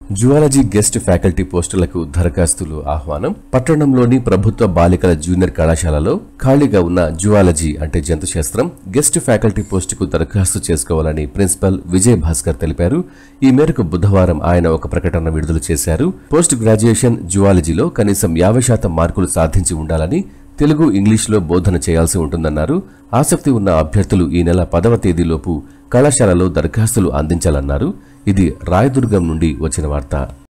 zoology guest faculty పోస్టులకు దరఖాస్తులు ఆహ్వానం పట్టణంలోని ప్రభుత్వ బాలికల జూనియర్ కళాశాలలో ఖాళీగా ఉన్న జువాలజీ అంటే జంతుశాస్త్రం గెస్ట్ ఫ్యాకల్టీ పోస్టుకు దరఖాస్తు చేసుకోవాలని ప్రిన్సిపల్ విజయ్ భాస్కర్ తెలిపారు ఈ మేరకు బుధవారం ఆయన ఒక ప్రకటన విడుదల చేశారు పోస్ట్ గ్రాడ్యుయేషన్ జువాలజీలో కనీసం యాభై శాతం మార్కులు సాధించి ఉండాలని తెలుగు ఇంగ్లీష్లో బోధన చేయాల్సి ఉంటుందన్నారు ఆసక్తి ఉన్న అభ్యర్థులు ఈ నెల పదవ తేదీలోపు కళాశాలలో దరఖాస్తులు అందించాలన్నారు ఇది రాయదుర్గం నుండి వచ్చిన వార్త